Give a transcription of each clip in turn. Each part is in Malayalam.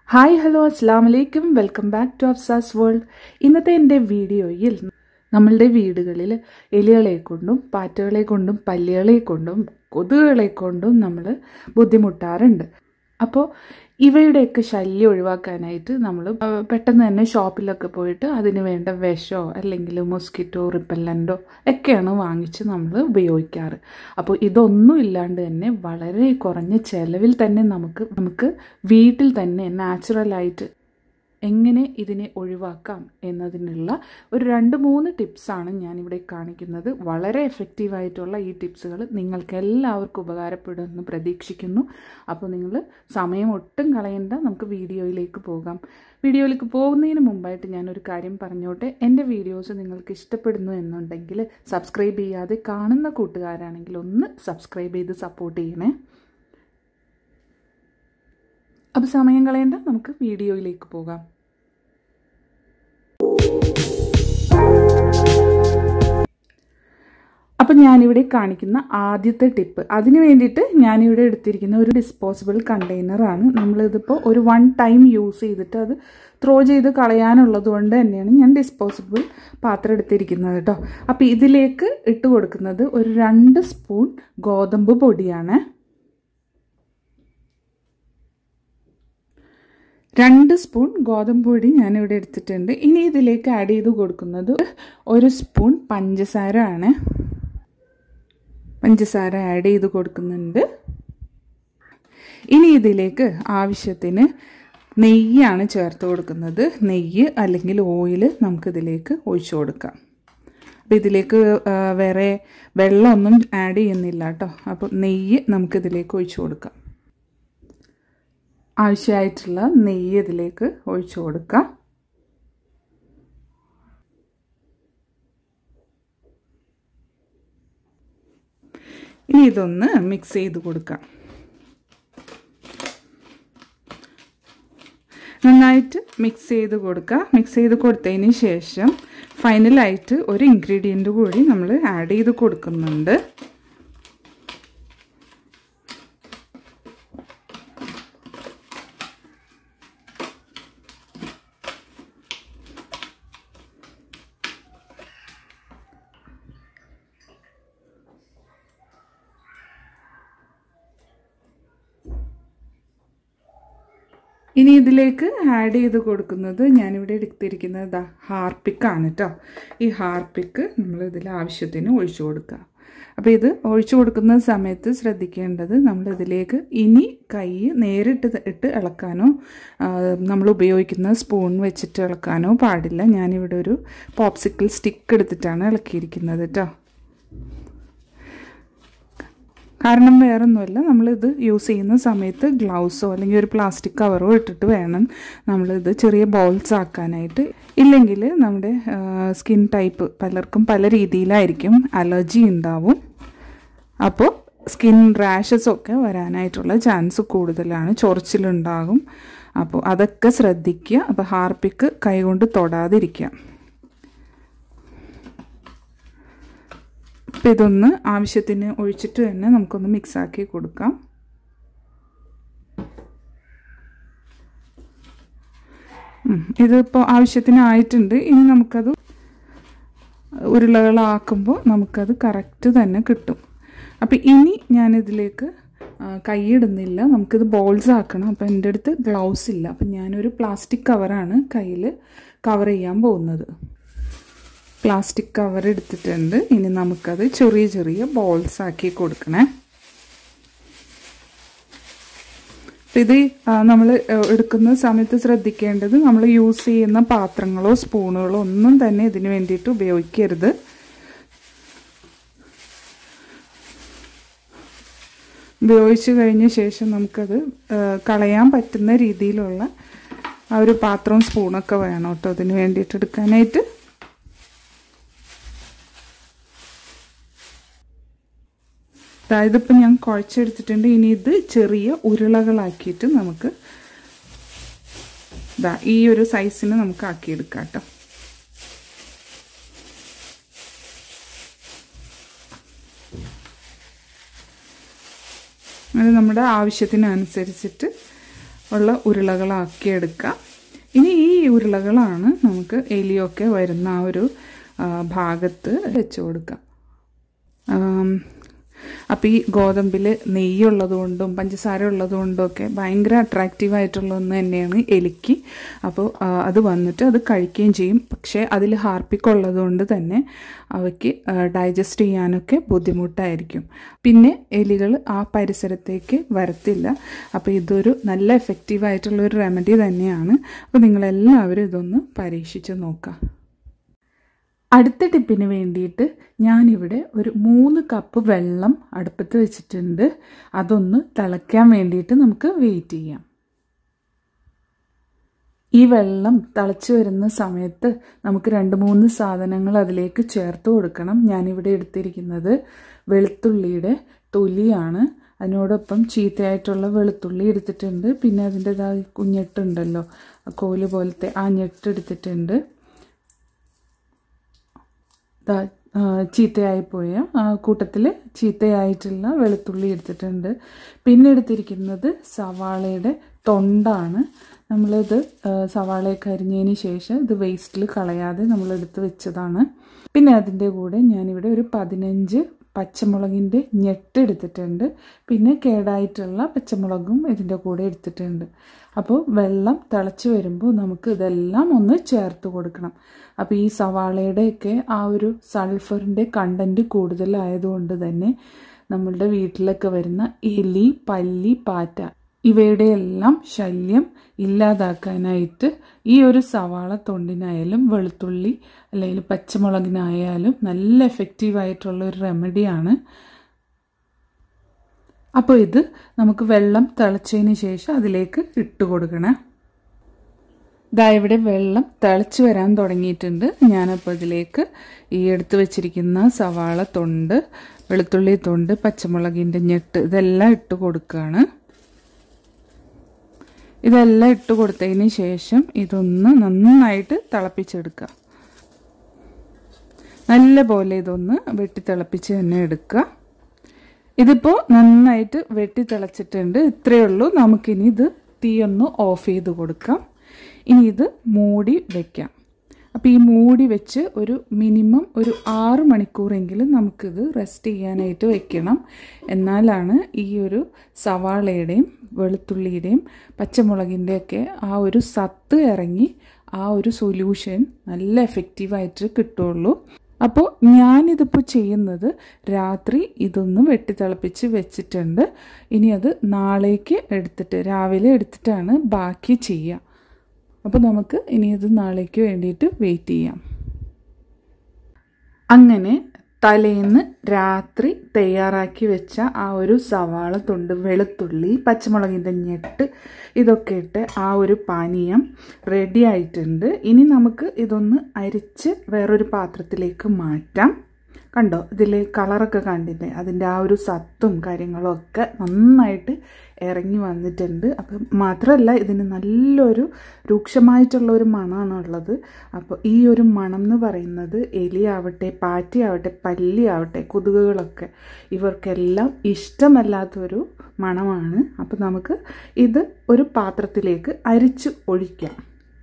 ഹായ് ഹലോ അസ്സാം വലൈക്കും welcome back to Afsa's world ഇന്നത്തെ എൻ്റെ വീഡിയോയിൽ നമ്മളുടെ വീടുകളിൽ എലികളെ കൊണ്ടും പാറ്റകളെ കൊണ്ടും പല്ലികളെ കൊണ്ടും കൊതുകുകളെ കൊണ്ടും നമ്മൾ ബുദ്ധിമുട്ടാറുണ്ട് അപ്പോൾ ഇവയുടെയൊക്കെ ശല്യം ഒഴിവാക്കാനായിട്ട് നമ്മൾ പെട്ടെന്ന് തന്നെ ഷോപ്പിലൊക്കെ പോയിട്ട് അതിന് വേണ്ട വിഷമോ അല്ലെങ്കിൽ മൊസ്കിറ്റോ റിപ്പല്ലൻറ്റോ ഒക്കെയാണ് വാങ്ങിച്ച് നമ്മൾ ഉപയോഗിക്കാറ് അപ്പോൾ ഇതൊന്നും ഇല്ലാണ്ട് തന്നെ വളരെ കുറഞ്ഞ ചിലവിൽ തന്നെ നമുക്ക് നമുക്ക് വീട്ടിൽ തന്നെ നാച്ചുറലായിട്ട് എങ്ങനെ ഇതിനെ ഒഴിവാക്കാം എന്നതിനുള്ള ഒരു രണ്ട് മൂന്ന് ടിപ്സാണ് ഞാനിവിടെ കാണിക്കുന്നത് വളരെ എഫക്റ്റീവായിട്ടുള്ള ഈ ടിപ്സുകൾ നിങ്ങൾക്ക് എല്ലാവർക്കും ഉപകാരപ്പെടുമെന്ന് പ്രതീക്ഷിക്കുന്നു അപ്പോൾ നിങ്ങൾ സമയം ഒട്ടും കളയണ്ട നമുക്ക് വീഡിയോയിലേക്ക് പോകാം വീഡിയോയിലേക്ക് പോകുന്നതിന് മുമ്പായിട്ട് ഞാനൊരു കാര്യം പറഞ്ഞോട്ടെ എൻ്റെ വീഡിയോസ് നിങ്ങൾക്ക് ഇഷ്ടപ്പെടുന്നു എന്നുണ്ടെങ്കിൽ സബ്സ്ക്രൈബ് ചെയ്യാതെ കാണുന്ന കൂട്ടുകാരാണെങ്കിൽ ഒന്ന് സബ്സ്ക്രൈബ് ചെയ്ത് സപ്പോർട്ട് ചെയ്യണേ അപ്പോൾ സമയം കളയണ്ട നമുക്ക് വീഡിയോയിലേക്ക് പോകാം അപ്പം ഞാനിവിടെ കാണിക്കുന്ന ആദ്യത്തെ ടിപ്പ് അതിന് വേണ്ടിയിട്ട് ഞാനിവിടെ എടുത്തിരിക്കുന്ന ഒരു ഡിസ്പോസിബിൾ കണ്ടെയ്നറാണ് നമ്മളിതിപ്പോൾ ഒരു വൺ ടൈം യൂസ് ചെയ്തിട്ട് അത് ത്രോ ചെയ്ത് കളയാനുള്ളത് കൊണ്ട് തന്നെയാണ് ഞാൻ ഡിസ്പോസിബിൾ പാത്രം എടുത്തിരിക്കുന്നത് കേട്ടോ അപ്പോൾ ഇതിലേക്ക് ഇട്ട് കൊടുക്കുന്നത് ഒരു രണ്ട് സ്പൂൺ ഗോതമ്പ് പൊടിയാണ് രണ്ട് സ്പൂൺ ഗോതമ്പ് പൊടി ഞാനിവിടെ എടുത്തിട്ടുണ്ട് ഇനി ഇതിലേക്ക് ആഡ് ചെയ്ത് കൊടുക്കുന്നത് ഒരു സ്പൂൺ പഞ്ചസാര ആണ് പഞ്ചസാര ആഡ് ചെയ്ത് കൊടുക്കുന്നുണ്ട് ഇനി ഇതിലേക്ക് ആവശ്യത്തിന് നെയ്യാണ് ചേർത്ത് കൊടുക്കുന്നത് നെയ്യ് അല്ലെങ്കിൽ ഓയിൽ നമുക്കിതിലേക്ക് ഒഴിച്ചു കൊടുക്കാം അപ്പോൾ ഇതിലേക്ക് വേറെ വെള്ളമൊന്നും ആഡ് ചെയ്യുന്നില്ല കേട്ടോ അപ്പോൾ നെയ്യ് നമുക്കിതിലേക്ക് ഒഴിച്ചു കൊടുക്കാം ആവശ്യമായിട്ടുള്ള നെയ്യ് ഇതിലേക്ക് ഒഴിച്ചു കൊടുക്കാം ഇനി ഇതൊന്ന് മിക്സ് ചെയ്ത് കൊടുക്കാം നന്നായിട്ട് മിക്സ് ചെയ്ത് കൊടുക്കുക മിക്സ് ചെയ്ത് കൊടുത്തതിന് ശേഷം ഫൈനലായിട്ട് ഒരു ഇൻഗ്രീഡിയൻറ്റ് കൂടി നമ്മൾ ആഡ് ചെയ്ത് കൊടുക്കുന്നുണ്ട് ഇനി ഇതിലേക്ക് ആഡ് ചെയ്ത് കൊടുക്കുന്നത് ഞാനിവിടെ എടുത്തിരിക്കുന്നത് ദാ ഹാർപ്പിക്കാണ് കേട്ടോ ഈ ഹാർപ്പിക്ക് നമ്മൾ ഇതിൽ ആവശ്യത്തിന് ഒഴിച്ചു കൊടുക്കുക അപ്പോൾ ഇത് ഒഴിച്ചു കൊടുക്കുന്ന സമയത്ത് ശ്രദ്ധിക്കേണ്ടത് നമ്മൾ ഇതിലേക്ക് ഇനി കൈ നേരിട്ട് ഇട്ട് ഇളക്കാനോ നമ്മൾ ഉപയോഗിക്കുന്ന സ്പൂൺ വെച്ചിട്ട് ഇളക്കാനോ പാടില്ല ഞാനിവിടെ ഒരു പോപ്സിക്കിൾ സ്റ്റിക്ക് എടുത്തിട്ടാണ് ഇളക്കിയിരിക്കുന്നത് കേട്ടോ കാരണം വേറൊന്നുമല്ല നമ്മളിത് യൂസ് ചെയ്യുന്ന സമയത്ത് ഗ്ലൗസോ അല്ലെങ്കിൽ ഒരു പ്ലാസ്റ്റിക് കവറോ ഇട്ടിട്ട് വേണം നമ്മളിത് ചെറിയ ബോൾസ് ആക്കാനായിട്ട് ഇല്ലെങ്കിൽ നമ്മുടെ സ്കിൻ ടൈപ്പ് പലർക്കും പല രീതിയിലായിരിക്കും അലർജി ഉണ്ടാവും അപ്പോൾ സ്കിൻ റാഷസ് ഒക്കെ വരാനായിട്ടുള്ള ചാൻസ് കൂടുതലാണ് ചൊറിച്ചിലുണ്ടാകും അപ്പോൾ അതൊക്കെ ശ്രദ്ധിക്കുക അപ്പോൾ ഹാർപ്പിക്ക് കൈകൊണ്ട് തൊടാതിരിക്കുക അപ്പം ഇതൊന്ന് ആവശ്യത്തിന് ഒഴിച്ചിട്ട് തന്നെ നമുക്കൊന്ന് മിക്സാക്കി കൊടുക്കാം ഇതിപ്പോൾ ആവശ്യത്തിനായിട്ടുണ്ട് ഇനി നമുക്കത് ഉരുളകളാക്കുമ്പോൾ നമുക്കത് കറക്റ്റ് തന്നെ കിട്ടും അപ്പം ഇനി ഞാനിതിലേക്ക് കൈയിടുന്നില്ല നമുക്കിത് ബോൾസ് ആക്കണം അപ്പം എൻ്റെ അടുത്ത് ഗ്ലൗസ് ഇല്ല അപ്പം ഞാനൊരു പ്ലാസ്റ്റിക് കവറാണ് കയ്യിൽ കവർ ചെയ്യാൻ പോകുന്നത് പ്ലാസ്റ്റിക് കവർ എടുത്തിട്ടുണ്ട് ഇനി നമുക്കത് ചെറിയ ചെറിയ ബോൾസ് ആക്കി കൊടുക്കണേ ഇത് നമ്മൾ എടുക്കുന്ന സമയത്ത് ശ്രദ്ധിക്കേണ്ടത് നമ്മൾ യൂസ് ചെയ്യുന്ന പാത്രങ്ങളോ സ്പൂണുകളോ ഒന്നും തന്നെ ഇതിന് വേണ്ടിയിട്ട് ഉപയോഗിക്കരുത് ഉപയോഗിച്ച് കഴിഞ്ഞ ശേഷം നമുക്കത് കളയാൻ പറ്റുന്ന രീതിയിലുള്ള ആ ഒരു പാത്രവും സ്പൂണൊക്കെ വേണം കേട്ടോ അതിന് വേണ്ടിയിട്ട് എടുക്കാനായിട്ട് അതായത് ഇപ്പം ഞാൻ കുഴച്ചെടുത്തിട്ടുണ്ട് ഇനി ഇത് ചെറിയ ഉരുളകളാക്കിയിട്ട് നമുക്ക് ഇതാ ഈ ഒരു സൈസിന് നമുക്ക് ആക്കിയെടുക്കാം കേട്ടോ അത് നമ്മുടെ ആവശ്യത്തിനനുസരിച്ചിട്ട് ഉള്ള ഉരുളകളാക്കി എടുക്കാം ഇനി ഈ ഉരുളകളാണ് നമുക്ക് എലിയൊക്കെ വരുന്ന ആ ഒരു ആ, ഭാഗത്ത് വെച്ച് കൊടുക്കാം അപ്പോൾ ഈ ഗോതമ്പിൽ നെയ്യുള്ളത് കൊണ്ടും പഞ്ചസാര ഉള്ളത് കൊണ്ടും ഒക്കെ ഭയങ്കര അട്രാക്റ്റീവ് ആയിട്ടുള്ള ഒന്ന് തന്നെയാണ് എലിക്ക് അപ്പോൾ ആ, അത് വന്നിട്ട് അത് കഴിക്കുകയും ചെയ്യും പക്ഷേ അതിൽ ഹാർപ്പിക് ഉള്ളത് കൊണ്ട് തന്നെ അവയ്ക്ക് ഡൈജസ്റ്റ് ചെയ്യാനൊക്കെ ബുദ്ധിമുട്ടായിരിക്കും പിന്നെ എലികൾ ആ പരിസരത്തേക്ക് വരത്തില്ല അപ്പോൾ ഇതൊരു നല്ല എഫക്റ്റീവ് ആയിട്ടുള്ള ഒരു റെമഡി തന്നെയാണ് അപ്പോൾ നിങ്ങളെല്ലാവരും ഇതൊന്ന് പരീക്ഷിച്ച് നോക്കാം അടുത്ത ടിപ്പിന് വേണ്ടിയിട്ട് ഞാനിവിടെ ഒരു മൂന്ന് കപ്പ് വെള്ളം അടുപ്പത്ത് വെച്ചിട്ടുണ്ട് അതൊന്ന് തിളയ്ക്കാൻ വേണ്ടിയിട്ട് നമുക്ക് വെയിറ്റ് ചെയ്യാം ഈ വെള്ളം തിളച്ച് വരുന്ന സമയത്ത് നമുക്ക് രണ്ട് മൂന്ന് സാധനങ്ങൾ അതിലേക്ക് ചേർത്ത് കൊടുക്കണം ഞാനിവിടെ എടുത്തിരിക്കുന്നത് വെളുത്തുള്ളിയുടെ തൊലിയാണ് അതിനോടൊപ്പം ചീത്തയായിട്ടുള്ള വെളുത്തുള്ളി എടുത്തിട്ടുണ്ട് പിന്നെ അതിൻ്റെതായ കുഞ്ഞെട്ടുണ്ടല്ലോ കോല് പോലത്തെ ആ ഞെട്ട് എടുത്തിട്ടുണ്ട് ദാ, ആ, ചീത്തയായിപ്പോയ ആ കൂട്ടത്തിൽ ചീത്തയായിട്ടുള്ള വെളുത്തുള്ളി എടുത്തിട്ടുണ്ട് പിന്നെ എടുത്തിരിക്കുന്നത് സവാളയുടെ തൊണ്ടാണ് നമ്മളിത് ആ, സവാളയൊക്കെ അരിഞ്ഞതിന് ശേഷം ഇത് വേസ്റ്റിൽ കളയാതെ നമ്മൾ എടുത്ത് വെച്ചതാണ് പിന്നെ അതിൻ്റെ കൂടെ ഞാനിവിടെ ഒരു പതിനഞ്ച് പച്ചമുളകിൻ്റെ ഞെട്ട് എടുത്തിട്ടുണ്ട് പിന്നെ കേടായിട്ടുള്ള പച്ചമുളകും ഇതിൻ്റെ കൂടെ എടുത്തിട്ടുണ്ട് അപ്പോൾ വെള്ളം തിളച്ച് വരുമ്പോൾ നമുക്ക് ഇതെല്ലാം ഒന്ന് ചേർത്ത് കൊടുക്കണം അപ്പോൾ ഈ സവാളയുടെയൊക്കെ ആ ഒരു സൾഫറിൻ്റെ കണ്ടൻറ്റ് കൂടുതലായതുകൊണ്ട് തന്നെ നമ്മളുടെ വീട്ടിലൊക്കെ വരുന്ന എലി പല്ലി പാറ്റ ഇവയുടെ എല്ലാം ശല്യം ഇല്ലാതാക്കാനായിട്ട് ഈ ഒരു സവാള തൊണ്ടിനായാലും വെളുത്തുള്ളി അല്ലെങ്കിൽ പച്ചമുളകിനായാലും നല്ല എഫക്റ്റീവ് ആയിട്ടുള്ള ഒരു റെമഡിയാണ് അപ്പോൾ ഇത് നമുക്ക് വെള്ളം തിളച്ചതിന് ശേഷം അതിലേക്ക് ഇട്ട് കൊടുക്കണേ ഇതാ ഇവിടെ വെള്ളം തിളച്ച് വരാൻ തുടങ്ങിയിട്ടുണ്ട് ഞാനപ്പോൾ ഇതിലേക്ക് ഈ എടുത്തു വെച്ചിരിക്കുന്ന സവാള തൊണ്ട് വെളുത്തുള്ളി തൊണ്ട് പച്ചമുളകിൻ്റെ ഞെട്ട് ഇതെല്ലാം ഇട്ട് കൊടുക്കുകയാണ് ഇതെല്ലാം ഇട്ട് കൊടുത്തതിന് ശേഷം ഇതൊന്ന് നന്നായിട്ട് തിളപ്പിച്ചെടുക്കുക നല്ല പോലെ ഇതൊന്ന് വെട്ടി തിളപ്പിച്ച് തന്നെ എടുക്കുക ഇതിപ്പോൾ നന്നായിട്ട് വെട്ടി തിളച്ചിട്ടുണ്ട് ഇത്രയേ ഉള്ളൂ നമുക്കിനി ഇത് തീ ഒന്ന് ഓഫ് ചെയ്ത് കൊടുക്കാം ഇനി ഇത് മൂടി വയ്ക്കാം അപ്പോൾ ഈ മൂടി വെച്ച് ഒരു മിനിമം ഒരു ആറ് മണിക്കൂറെങ്കിലും നമുക്കിത് റെസ്റ്റ് ചെയ്യാനായിട്ട് വെക്കണം എന്നാലാണ് ഈ ഒരു സവാളയുടെയും വെളുത്തുള്ളിയുടെയും പച്ചമുളകിൻ്റെയൊക്കെ ആ ഒരു സത്ത് ഇറങ്ങി ആ ഒരു സൊല്യൂഷൻ നല്ല എഫക്റ്റീവായിട്ട് കിട്ടുള്ളൂ അപ്പോൾ ഞാനിതിപ്പോൾ ചെയ്യുന്നത് രാത്രി ഇതൊന്ന് വെട്ടിത്തിളപ്പിച്ച് വെച്ചിട്ടുണ്ട് ഇനി അത് നാളേക്ക് എടുത്തിട്ട് രാവിലെ എടുത്തിട്ടാണ് ബാക്കി ചെയ്യുക അപ്പോൾ നമുക്ക് ഇനി ഇത് നാളേക്ക് വേണ്ടിയിട്ട് വെയിറ്റ് ചെയ്യാം അങ്ങനെ തലേന്ന് രാത്രി തയ്യാറാക്കി വെച്ച ആ ഒരു സവാള തൊണ്ട് വെളുത്തുള്ളി പച്ചമുളകിൻ്റെ ഞെട്ട് ഇതൊക്കെ ഇട്ട് ആ ഒരു പാനീയം റെഡി ആയിട്ടുണ്ട് ഇനി നമുക്ക് ഇതൊന്ന് അരിച്ച് വേറൊരു പാത്രത്തിലേക്ക് മാറ്റാം കണ്ടോ ഇതിൽ കളറൊക്കെ കണ്ടില്ലേ അതിൻ്റെ ആ ഒരു സത്തും കാര്യങ്ങളും ഒക്കെ നന്നായിട്ട് ഇറങ്ങി വന്നിട്ടുണ്ട് അപ്പം മാത്രമല്ല ഇതിന് നല്ലൊരു രൂക്ഷമായിട്ടുള്ള ഒരു മണമാണുള്ളത് അപ്പോൾ ഈ ഒരു മണം എന്ന് പറയുന്നത് എലിയാവട്ടെ പാറ്റയാവട്ടെ പല്ലിയാവട്ടെ കൊതുകുകളൊക്കെ ഇവർക്കെല്ലാം ഇഷ്ടമല്ലാത്തൊരു മണമാണ് അപ്പോൾ നമുക്ക് ഇത് ഒരു പാത്രത്തിലേക്ക് അരിച്ച് ഒഴിക്കാം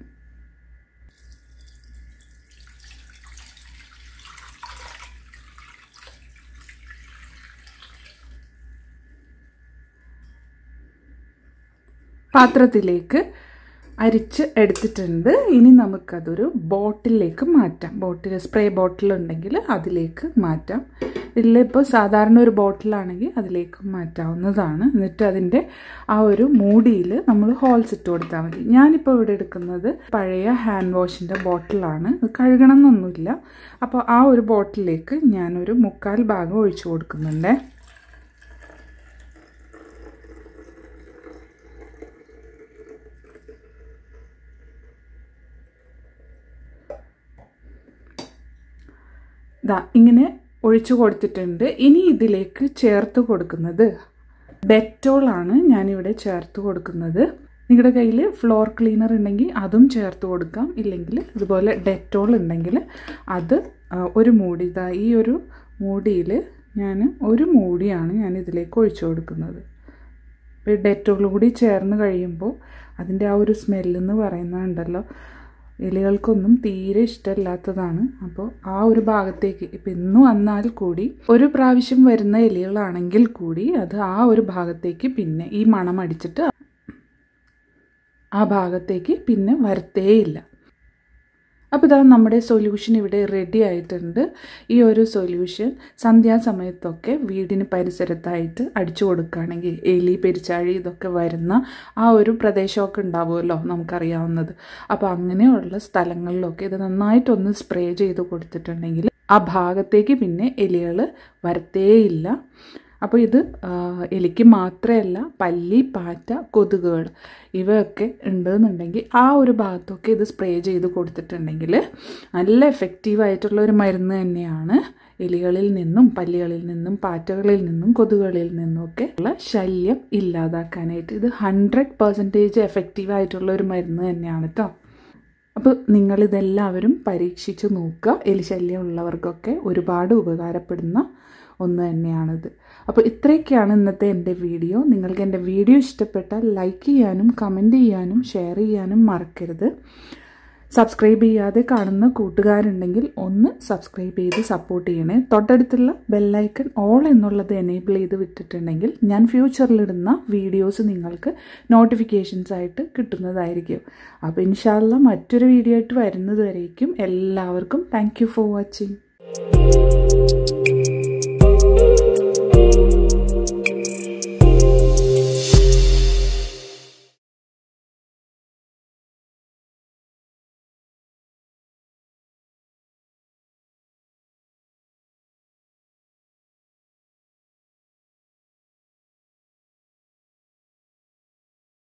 പാത്രത്തിലേക്ക് അരിച്ച് എടുത്തിട്ടുണ്ട് ഇനി നമുക്കതൊരു ബോട്ടിലേക്ക് മാറ്റാം ബോട്ടിൽ സ്പ്രേ ബോട്ടിൽ ഉണ്ടെങ്കിൽ അതിലേക്ക് മാറ്റാം ഇതിലിപ്പോൾ സാധാരണ ഒരു ബോട്ടിലാണെങ്കിൽ അതിലേക്ക് മാറ്റാവുന്നതാണ് എന്നിട്ട് അതിൻ്റെ ആ ഒരു മൂടിയിൽ നമ്മൾ ഹോൾസ് ഇട്ട് കൊടുത്താൽ മതി ഞാനിപ്പോൾ ഇവിടെ എടുക്കുന്നത് പഴയ ഹാൻഡ് വാഷിൻ്റെ ബോട്ടിലാണ് ഇത് കഴുകണം എന്നൊന്നുമില്ല അപ്പോൾ ആ ഒരു ബോട്ടിലേക്ക് ഞാനൊരു മുക്കാൽ ഭാഗം ഒഴിച്ചു കൊടുക്കുന്നുണ്ട് ദാ ഇങ്ങനെ ഒഴിച്ചു കൊടുത്തിട്ടുണ്ട് ഇനി ഇതിലേക്ക് ചേർത്ത് കൊടുക്കുന്നത് ഡെറ്റോളാണ് ഞാനിവിടെ ചേർത്ത് കൊടുക്കുന്നത് നിങ്ങളുടെ കയ്യിൽ ഫ്ലോർ ക്ലീനർ ഉണ്ടെങ്കിൽ അതും ചേർത്ത് കൊടുക്കാം ഇല്ലെങ്കിൽ ഇതുപോലെ ഡെറ്റോൾ ഉണ്ടെങ്കിൽ അത് ഒരു മൂടി ഇതാ ഈ ഒരു മൂടിയിൽ ഞാൻ ഒരു മൂടിയാണ് ഞാൻ ഇതിലേക്ക് ഒഴിച്ചു കൊടുക്കുന്നത് ഈ ഡെറ്റോൾ കൂടി ചേർന്ന് കഴിയുമ്പോൾ അതിൻ്റെ ആ ഒരു സ്മെല്ലെന്ന് പറയുന്നുണ്ടല്ലോ എലികൾക്കൊന്നും തീരെ ഇഷ്ടമില്ലാത്തതാണ് അപ്പോൾ ആ ഒരു ഭാഗത്തേക്ക് ഇപ്പം ഇന്ന് വന്നാൽ കൂടി ഒരു പ്രാവശ്യം വരുന്ന എലികളാണെങ്കിൽ കൂടി അത് ആ ഒരു ഭാഗത്തേക്ക് പിന്നെ ഈ മണം അടിച്ചിട്ട് ആ ഭാഗത്തേക്ക് പിന്നെ വരത്തേയില്ല അപ്പോൾ ഇതാ നമ്മുടെ സൊല്യൂഷൻ ഇവിടെ റെഡി ആയിട്ടുണ്ട് ഈ ഒരു സൊല്യൂഷൻ സന്ധ്യാസമയത്തൊക്കെ വീടിന് പരിസരത്തായിട്ട് അടിച്ചു കൊടുക്കുകയാണെങ്കിൽ എലി പെരിച്ചാഴി ഇതൊക്കെ വരുന്ന ആ ഒരു പ്രദേശമൊക്കെ ഉണ്ടാവുമല്ലോ നമുക്കറിയാവുന്നത് അപ്പോൾ അങ്ങനെയുള്ള സ്ഥലങ്ങളിലൊക്കെ ഇത് നന്നായിട്ടൊന്ന് സ്പ്രേ ചെയ്ത് കൊടുത്തിട്ടുണ്ടെങ്കിൽ ആ ഭാഗത്തേക്ക് പിന്നെ എലികൾ വരത്തേയില്ല അപ്പോൾ ഇത് എലിക്ക് മാത്രമല്ല പല്ലി പാറ്റ കൊതുകുകൾ ഇവയൊക്കെ ഉണ്ടെന്നുണ്ടെങ്കിൽ ആ ഒരു ഭാഗത്തൊക്കെ ഇത് സ്പ്രേ ചെയ്ത് കൊടുത്തിട്ടുണ്ടെങ്കിൽ നല്ല എഫക്റ്റീവായിട്ടുള്ള ഒരു മരുന്ന് തന്നെയാണ് എലികളിൽ നിന്നും പല്ലികളിൽ നിന്നും പാറ്റകളിൽ നിന്നും കൊതുകുകളിൽ നിന്നുമൊക്കെ ഉള്ള ശല്യം ഇല്ലാതാക്കാനായിട്ട് ഇത് ഹൺഡ്രഡ് പെർസെൻറ്റേജ് എഫക്റ്റീവായിട്ടുള്ള ഒരു മരുന്ന് തന്നെയാണ് കേട്ടോ അപ്പോൾ നിങ്ങളിതെല്ലാവരും പരീക്ഷിച്ച് നോക്കുക എലിശല്യം ഉള്ളവർക്കൊക്കെ ഒരുപാട് ഉപകാരപ്പെടുന്ന ഒന്ന് തന്നെയാണിത് അപ്പോൾ ഇത്രയൊക്കെയാണ് ഇന്നത്തെ എൻ്റെ വീഡിയോ നിങ്ങൾക്ക് എൻ്റെ വീഡിയോ ഇഷ്ടപ്പെട്ടാൽ ലൈക്ക് ചെയ്യാനും കമൻറ്റ് ചെയ്യാനും ഷെയർ ചെയ്യാനും മറക്കരുത് സബ്സ്ക്രൈബ് ചെയ്യാതെ കാണുന്ന കൂട്ടുകാരുണ്ടെങ്കിൽ ഒന്ന് സബ്സ്ക്രൈബ് ചെയ്ത് സപ്പോർട്ട് ചെയ്യണേ തൊട്ടടുത്തുള്ള ബെല്ലൈക്കൺ ഓൾ എന്നുള്ളത് എനേബിൾ ചെയ്ത് വിട്ടിട്ടുണ്ടെങ്കിൽ ഞാൻ ഫ്യൂച്ചറിലിടുന്ന വീഡിയോസ് നിങ്ങൾക്ക് നോട്ടിഫിക്കേഷൻസ് ആയിട്ട് കിട്ടുന്നതായിരിക്കും അപ്പോൾ ഇൻഷാല്ല മറ്റൊരു വീഡിയോ ആയിട്ട് വരുന്നത് വരേക്കും എല്ലാവർക്കും താങ്ക് ഫോർ വാച്ചിങ്